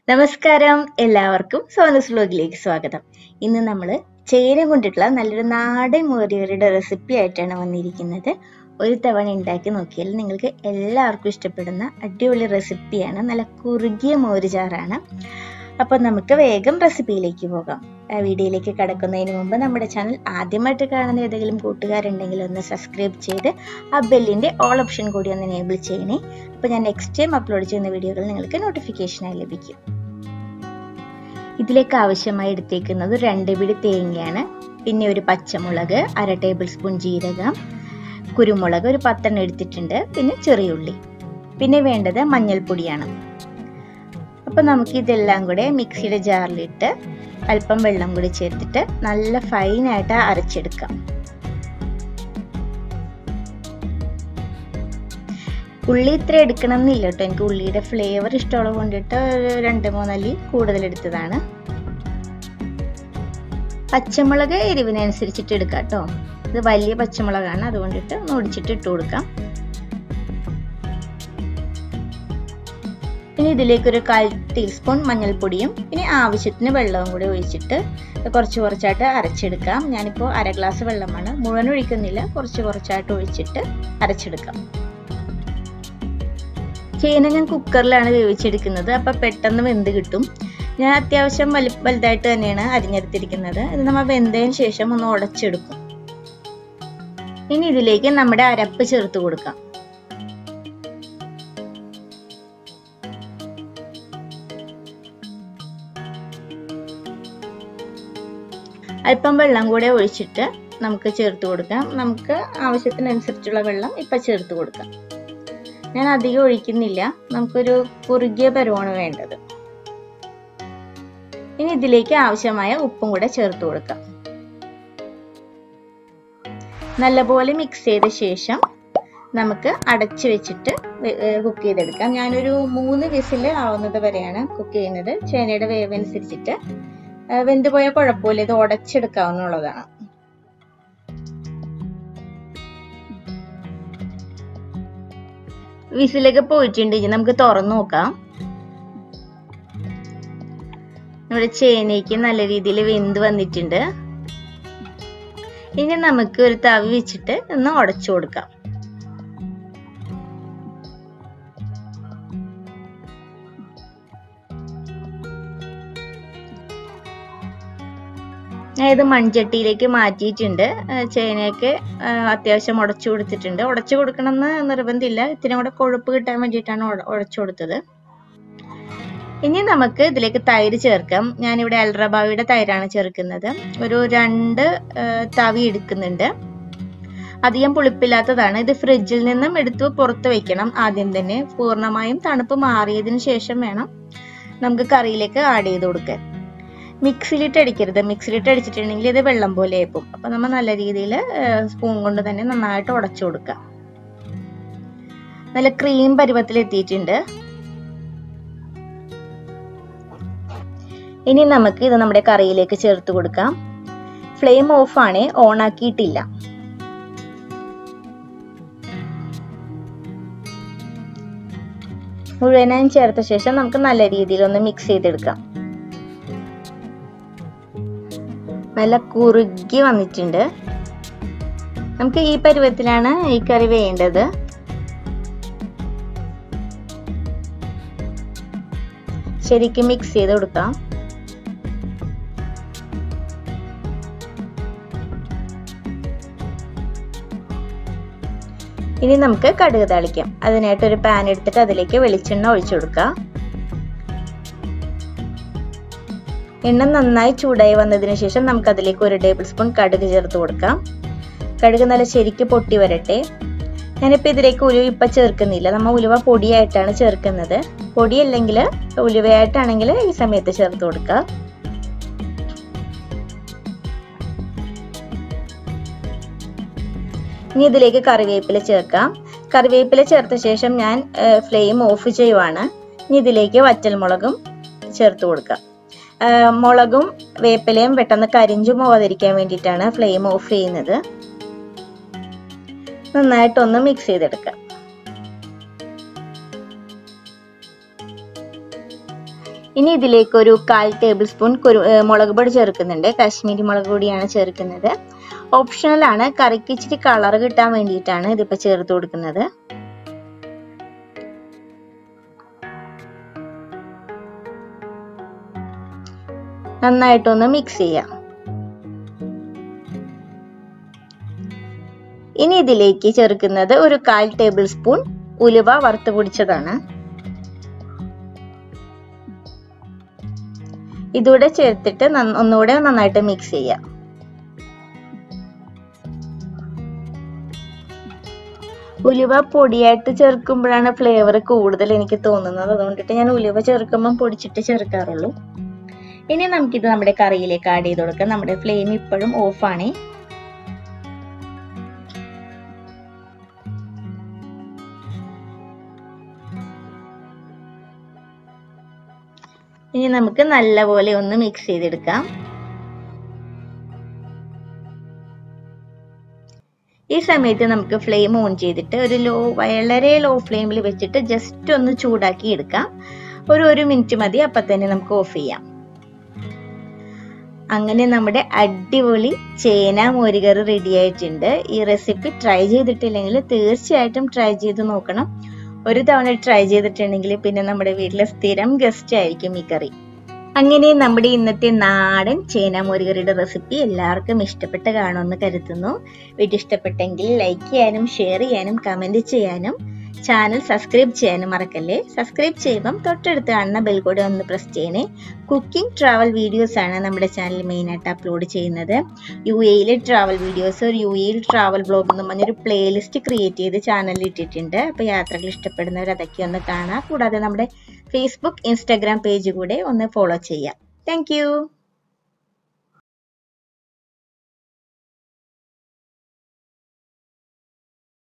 നമസ്കാരം എല്ലാവർക്കും സോനസ് വ്ലോഗിലേക്ക് സ്വാഗതം ഇന്ന് നമ്മൾ ചേന കൊണ്ടിട്ടുള്ള നല്ലൊരു നാടൻ മോരുകറിയുടെ റെസിപ്പി ആയിട്ടാണ് വന്നിരിക്കുന്നത് ഒരു തവണ ഉണ്ടാക്കി നോക്കിയാൽ നിങ്ങൾക്ക് എല്ലാവർക്കും ഇഷ്ടപ്പെടുന്ന അടിപൊളി റെസിപ്പിയാണ് നല്ല കുറുകിയ മോരുചാറാണ് അപ്പോൾ നമുക്ക് വേഗം റെസിപ്പിയിലേക്ക് പോകാം ആ വീഡിയോയിലേക്ക് കടക്കുന്നതിന് മുമ്പ് നമ്മുടെ ചാനൽ ആദ്യമായിട്ട് കാണുന്ന ഏതെങ്കിലും കൂട്ടുകാരുണ്ടെങ്കിൽ ഒന്ന് സബ്സ്ക്രൈബ് ചെയ്ത് ആ ബെല്ലിൻ്റെ ഓൾ ഓപ്ഷൻ കൂടി ഒന്ന് എനേബിൾ ചെയ്യണേ അപ്പോൾ ഞാൻ നെക്സ്റ്റ് ടൈം അപ്ലോഡ് ചെയ്യുന്ന വീഡിയോകൾ നിങ്ങൾക്ക് നോട്ടിഫിക്കേഷനായി ലഭിക്കും ഇതിലേക്ക് ആവശ്യമായി എടുത്തേക്കുന്നത് രണ്ട് പിടി തേങ്ങയാണ് പിന്നെ ഒരു പച്ചമുളക് അര ടേബിൾ സ്പൂൺ ജീരകം കുരുമുളക് ഒരു പത്തെണ്ണം എടുത്തിട്ടുണ്ട് പിന്നെ ചെറിയുള്ളി പിന്നെ വേണ്ടത് മഞ്ഞൾപ്പൊടിയാണ് അപ്പോൾ നമുക്ക് ഇതെല്ലാം കൂടെ മിക്സിയുടെ ജാറിലിട്ട് അല്പം വെള്ളം കൂടി ചേർത്തിട്ട് നല്ല ഫൈനായിട്ട് അരച്ചെടുക്കാം ഉള്ളി ഇത്ര എടുക്കണം എന്നില്ല കേട്ടോ എനിക്ക് ഉള്ളിയുടെ ഫ്ലേവർ ഇഷ്ടമുള്ളത് കൊണ്ടിട്ട് ഒരു രണ്ട് മൂന്നല്ലി കൂടുതൽ എടുത്തതാണ് പച്ചമുളക് എരിവിനനുസരിച്ചിട്ട് എടുക്കാം കേട്ടോ ഇത് വലിയ പച്ചമുളകാണ് അതുകൊണ്ടിട്ട് ഒന്ന് ഒടിച്ചിട്ട് ഇട്ട് കൊടുക്കാം ഇനി ഇതിലേക്ക് ഒരു കാൽ ടീസ്പൂൺ മഞ്ഞൾപ്പൊടിയും പിന്നെ ആവശ്യത്തിന് വെള്ളവും കൂടി ഒഴിച്ചിട്ട് കുറച്ച് കുറച്ചായിട്ട് അരച്ചെടുക്കാം ഞാനിപ്പോൾ അര ഗ്ലാസ് വെള്ളമാണ് മുഴുവൻ ഒഴിക്കുന്നില്ല കുറച്ച് കുറച്ചായിട്ട് ഒഴിച്ചിട്ട് അരച്ചെടുക്കാം ചേന ഞാൻ കുക്കറിലാണ് വേവിച്ചെടുക്കുന്നത് അപ്പം പെട്ടെന്ന് വെന്ത് കിട്ടും ഞാൻ അത്യാവശ്യം വലി വലുതായിട്ട് തന്നെയാണ് അരിഞ്ഞെടുത്തിരിക്കുന്നത് ഇത് നമ്മൾ വെന്തതിന് ശേഷം ഒന്ന് ഉടച്ചെടുക്കും ഇനി ഇതിലേക്ക് നമ്മുടെ അരപ്പ് ചേർത്ത് കൊടുക്കാം അല്പം വെള്ളം കൂടെ ഒഴിച്ചിട്ട് നമുക്ക് ചേർത്ത് കൊടുക്കാം നമുക്ക് ആവശ്യത്തിനനുസരിച്ചുള്ള വെള്ളം ഇപ്പം ചേർത്ത് കൊടുക്കാം ഞാൻ അധികം ഒഴിക്കുന്നില്ല നമുക്കൊരു കുറുകിയ പരുവാണ് വേണ്ടത് ഇനി ഇതിലേക്ക് ആവശ്യമായ ഉപ്പും കൂടെ ചേർത്ത് കൊടുക്കാം നല്ലപോലെ മിക്സ് ചെയ്ത ശേഷം നമുക്ക് അടച്ചു വെച്ചിട്ട് കുക്ക് ചെയ്തെടുക്കാം ഞാനൊരു മൂന്ന് വിസിൽ ആവുന്നത് വരെയാണ് കുക്ക് ചെയ്യുന്നത് ചേനയുടെ വേവ് അനുസരിച്ചിട്ട് വെന്ത് പോയാൽ കുഴപ്പമില്ല ഇത് ഉടച്ചെടുക്കാവുന്നുള്ളതാണ് വിസിലൊക്കെ പോയിട്ടുണ്ട് ഇനി നമുക്ക് തുറന്നു നോക്കാം നമ്മുടെ ചേനയ്ക്ക് നല്ല രീതിയിൽ വെന്ത് വന്നിട്ടുണ്ട് ഇനി നമുക്ക് ഒരു തവി വെച്ചിട്ട് ഒന്ന് ഉടച്ചു കൊടുക്കാം ഞാൻ ഇത് മൺചട്ടിയിലേക്ക് മാറ്റിയിട്ടുണ്ട് ചേനയൊക്കെ അത്യാവശ്യം ഉടച്ചു കൊടുത്തിട്ടുണ്ട് ഉടച്ചു കൊടുക്കണമെന്ന് നിർബന്ധമില്ല ഇത്തിരി കൂടെ കൊഴുപ്പ് കിട്ടാൻ വേണ്ടിയിട്ടാണ് ഉടച്ചു കൊടുത്തത് ഇനി നമുക്ക് ഇതിലേക്ക് തൈര് ചേർക്കാം ഞാനിവിടെ അൽറബാവിയുടെ തൈരാണ് ചേർക്കുന്നത് ഒരു രണ്ട് തവി എടുക്കുന്നുണ്ട് അധികം പുളിപ്പില്ലാത്തതാണ് ഇത് ഫ്രിഡ്ജിൽ നിന്നും എടുത്ത് പുറത്ത് വെക്കണം ആദ്യം തന്നെ പൂർണ്ണമായും തണുപ്പ് മാറിയതിന് ശേഷം വേണം നമുക്ക് കറിയിലേക്ക് ആഡ് ചെയ്ത് കൊടുക്കാൻ മിക്സിയിലിട്ട് അടിക്കരുത് മിക്സിയിലിട്ട് അടിച്ചിട്ടുണ്ടെങ്കിൽ ഇത് വെള്ളം പോലെ ആയിപ്പോവും അപ്പൊ നമ്മൾ നല്ല രീതിയിൽ സ്പൂൺ കൊണ്ട് തന്നെ നന്നായിട്ട് ഉടച്ചു കൊടുക്കാം നല്ല ക്രീം പരുവത്തിൽ എത്തിയിട്ടുണ്ട് ഇനി നമുക്ക് ഇത് നമ്മുടെ കറിയിലേക്ക് ചേർത്ത് കൊടുക്കാം ഫ്ലെയിം ഓഫ് ആണ് ഓൺ ആക്കിയിട്ടില്ല മുഴുവനായും ചേർത്ത ശേഷം നമുക്ക് നല്ല രീതിയിൽ ഒന്ന് മിക്സ് ചെയ്തെടുക്കാം നല്ല കുറുകി വന്നിട്ടുണ്ട് നമുക്ക് ഈ പരുവത്തിലാണ് ഈ കറി വേണ്ടത് ശരിക്കും മിക്സ് ചെയ്ത് കൊടുക്കാം ഇനി നമുക്ക് കടുക് തളിക്കാം അതിനായിട്ട് ഒരു പാൻ എടുത്തിട്ട് അതിലേക്ക് വെളിച്ചെണ്ണ ഒഴിച്ചു കൊടുക്കാം എണ്ണ നന്നായി ചൂടായി വന്നതിന് ശേഷം നമുക്ക് അതിലേക്ക് ഒരു ടേബിൾ സ്പൂൺ കടുക് ചേർത്ത് കൊടുക്കാം കടുക് നല്ല ശരിക്ക് പൊട്ടി വരട്ടെ ഞാനിപ്പോൾ ഇതിലേക്ക് ഉലുവ ഇപ്പം ചേർക്കുന്നില്ല നമ്മൾ ഉലുവ പൊടിയായിട്ടാണ് ചേർക്കുന്നത് പൊടിയല്ലെങ്കിൽ ഉലുവയായിട്ടാണെങ്കിൽ ഈ സമയത്ത് ചേർത്ത് കൊടുക്കുക ഇനി ഇതിലേക്ക് കറിവേപ്പില ചേർക്കാം കറിവേപ്പില ചേർത്ത ശേഷം ഞാൻ ഫ്ലെയിം ഓഫ് ചെയ്യുവാണ് ഇനി ഇതിലേക്ക് വറ്റൽമുളകും ചേർത്ത് കൊടുക്കാം മുളകും വേപ്പിലയും പെട്ടെന്ന് കരിഞ്ചു പോകാതിരിക്കാൻ വേണ്ടിയിട്ടാണ് ഫ്ലെയിം ഓഫ് ചെയ്യുന്നത് നന്നായിട്ടൊന്ന് മിക്സ് ചെയ്തെടുക്കാം ഇനി ഇതിലേക്ക് ഒരു കാൽ ടേബിൾ സ്പൂൺ കുരു ഏർ മുളക് പൊടി ചേർക്കുന്നുണ്ട് കാശ്മീരി മുളക് പൊടിയാണ് ചേർക്കുന്നത് ഓപ്ഷണൽ ആണ് കറിക്ക് ഇച്ചിരി കളർ കിട്ടാൻ വേണ്ടിയിട്ടാണ് ഇതിപ്പോ ചേർത്ത് കൊടുക്കുന്നത് നന്നായിട്ടൊന്ന് മിക്സ് ചെയ്യാം ഇനി ഇതിലേക്ക് ചേർക്കുന്നത് ഒരു കാൽ ടേബിൾ സ്പൂൺ ഉലുവ വറുത്ത് പൊടിച്ചതാണ് ഇതൂടെ ചേർത്തിട്ട് നന്ന- ഒന്നുകൂടെ നന്നായിട്ട് മിക്സ് ചെയ്യാം ഉലുവ പൊടിയായിട്ട് ചേർക്കുമ്പോഴാണ് ഫ്ലേവർ കൂടുതൽ എനിക്ക് തോന്നുന്നത് അതുകൊണ്ടിട്ട് ഞാൻ ഉലുവ ചേർക്കുമ്പം പൊടിച്ചിട്ട് ചേർക്കാറുള്ളൂ ഇനി നമുക്കിത് നമ്മുടെ കറിയിലേക്ക് ആഡ് ചെയ്ത് കൊടുക്കാം നമ്മുടെ ഫ്ലെയിം ഇപ്പോഴും ഓഫാണേ ഇനി നമുക്ക് നല്ലപോലെ ഒന്ന് മിക്സ് ചെയ്തെടുക്കാം ഈ സമയത്ത് നമുക്ക് ഫ്ലെയിം ഓൺ ചെയ്തിട്ട് ഒരു ലോ വളരെ ലോ ഫ്ലെയിമിൽ വെച്ചിട്ട് ജസ്റ്റ് ഒന്ന് ചൂടാക്കി എടുക്കാം ഒരു ഒരു മിനിറ്റ് മതി അപ്പൊ തന്നെ നമുക്ക് ഓഫ് ചെയ്യാം അങ്ങനെ നമ്മുടെ അടിപൊളി ചേന മോരുകറി റെഡി ആയിട്ടുണ്ട് ഈ റെസിപ്പി ട്രൈ ചെയ്തിട്ടില്ലെങ്കിൽ തീർച്ചയായിട്ടും ട്രൈ ചെയ്ത് നോക്കണം ഒരു തവണ ട്രൈ ചെയ്തിട്ടുണ്ടെങ്കിൽ പിന്നെ നമ്മുടെ വീട്ടിലെ സ്ഥിരം ഗസ്റ്റ് ആയിരിക്കും ഈ കറി അങ്ങനെ നമ്മുടെ ഇന്നത്തെ നാടൻ ചേന മോരുകറിയുടെ റെസിപ്പി എല്ലാവർക്കും ഇഷ്ടപ്പെട്ട് കാണുമെന്ന് കരുതുന്നു വീഡിയോ ഇഷ്ടപ്പെട്ടെങ്കിൽ ലൈക്ക് ചെയ്യാനും ഷെയർ ചെയ്യാനും കമന്റ് ചെയ്യാനും ചാനൽ സബ്സ്ക്രൈബ് ചെയ്യാനും മറക്കല്ലേ സബ്സ്ക്രൈബ് ചെയ്യുമ്പം തൊട്ടടുത്ത് കാണുന്ന ബെൽ കൂടെ ഒന്ന് പ്രസ് ചെയ്യണേ കുക്കിംഗ് ട്രാവൽ വീഡിയോസ് ആണ് നമ്മുടെ ചാനൽ മെയിനായിട്ട് അപ്ലോഡ് ചെയ്യുന്നത് യു എയിലെ ട്രാവൽ വീഡിയോസ് ഒരു യു എയിൽ ട്രാവൽ ബ്ലോഗ് എന്ന് പറഞ്ഞൊരു പ്ലേലിസ്റ്റ് ക്രിയേറ്റ് ചെയ്ത് ചാനലിൽ ഇട്ടിട്ടുണ്ട് അപ്പോൾ യാത്രകൾ ഇഷ്ടപ്പെടുന്നവർ അതൊക്കെ ഒന്ന് കാണാം കൂടാതെ നമ്മുടെ ഫേസ്ബുക്ക് ഇൻസ്റ്റാഗ്രാം പേജ് കൂടെ ഒന്ന് ഫോളോ ചെയ്യാം താങ്ക്